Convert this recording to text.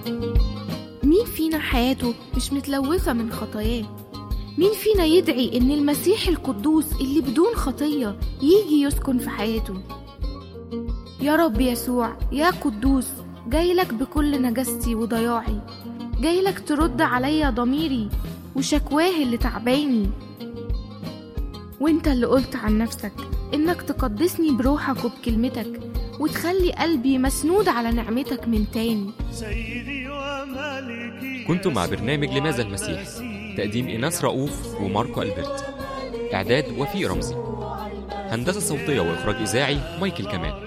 مين فينا حياته مش متلوثة من خطاياه مين فينا يدعي إن المسيح القدوس اللي بدون خطية يجي يسكن في حياته يا رب يسوع يا قدوس جايلك بكل نجاستي وضياعي جايلك ترد عليا ضميري وشكواه اللي تعباني وانت اللي قلت عن نفسك انك تقدسني بروحك وبكلمتك وتخلي قلبي مسنود على نعمتك من تاني سيدي وملكي كنتم مع برنامج لماذا المسيح تقديم إيناس رؤوف وماركو ألبرت إعداد وفي رمزي هندسة صوتية وإخراج إذاعي مايكل كمال